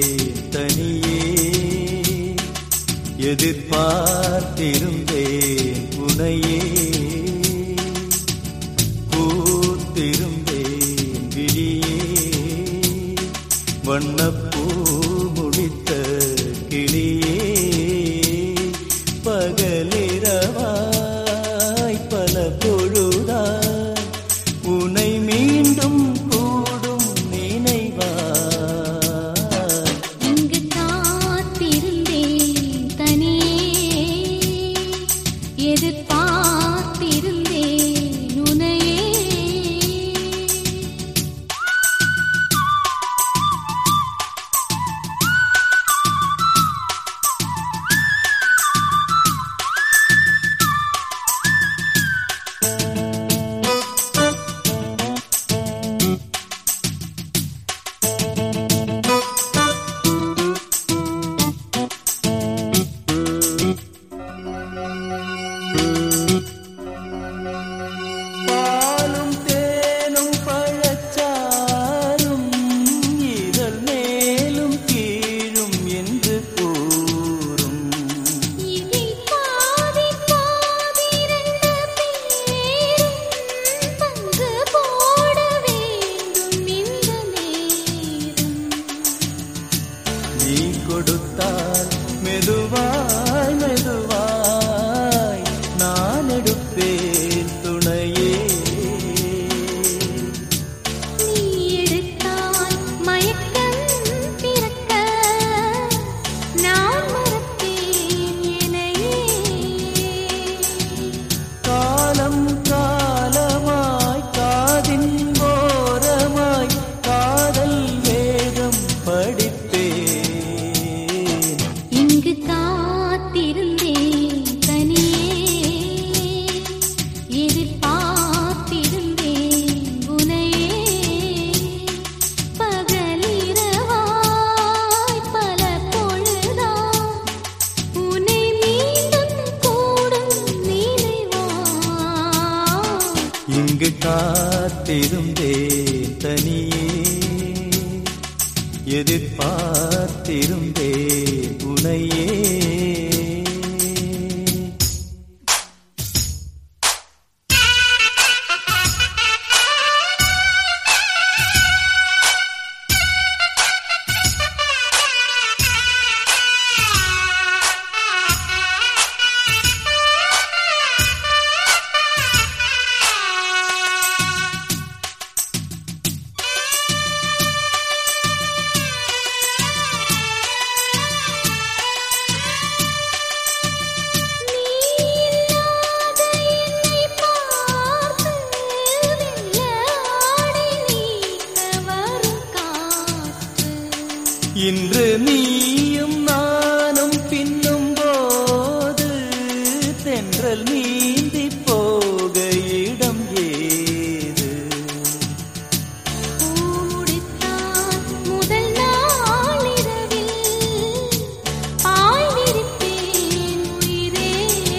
தனியே எதிர்பார்த்திருந்தேன் உனையே பூத்திருந்தேன் விழியே வண்ணப்பூ முடித்த கிளியே பகலிரவாய் பல பொழுதாய் உனை மீண்டும் கூடும் நினைவாய் இங்கு காத்திருந்தேன் தனியே எதிர்பார்த்திருந்தேன் உனையே பாலும் தேனும் பழச்சாரும் இதழ் மேலும் கீழும் என்று கூறும் இதில் பாதி பாதி ரெண்டு பேரும் பங்கு போட வேண்டும் இந்த நேரம் நீ கொடுத்தால் மெதுவாய் மெதுவாய் நான் எடுப்பேன் துணையே நீ எடுத்தால் மயக்கம் பிறக்க நான் மறப்பேன் என்னையே காலம் காலமாய் காதின் ஓரமாய் காதல் வேதம் படிப்பேன் இங்கு காத்திருந்தேன் தனியே எதிர்பார்த்திருந்தேன் உனையே பகலிரவாய் பல பொழுதா உன்னை மீண்டும் கூடும் நினைவா இங்கு காத்திருந்தேன் தனியே எதிர்பார்த்திருந்தேன் உனையே நீ இல்லாத என்னை பார்த்து வெள்ளாடை நீக்க வரும் காற்று இன்று நீயும் நானும் பின்னும் போது தென்றல் நீந்தி போக இடம் ஏது பூமுடித்தான் முதல் நாளிரவில் பாய் விரித்தேன் உயிரே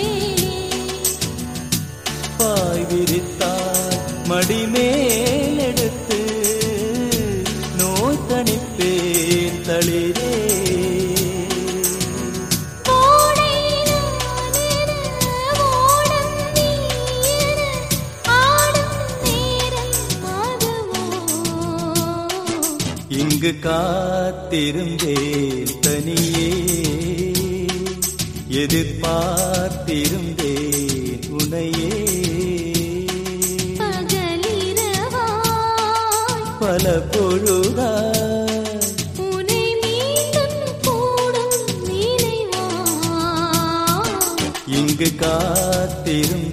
பாய் விரித்தால் மடிமேல் எடுத்து நோய் தணிப்பேன் தளிரே கோடை நானென ஓடம் நீயென ஆடும் நேரம் அதுவோ இங்கு காத்திருந்தேன் தனியே எதிர்பார்த்திருந்தேன் உனையே பகலிரவாய் பல பொழுதா உனை மீண்டும் கூடும் நினைவா இங்கு காத்திருந்தேன்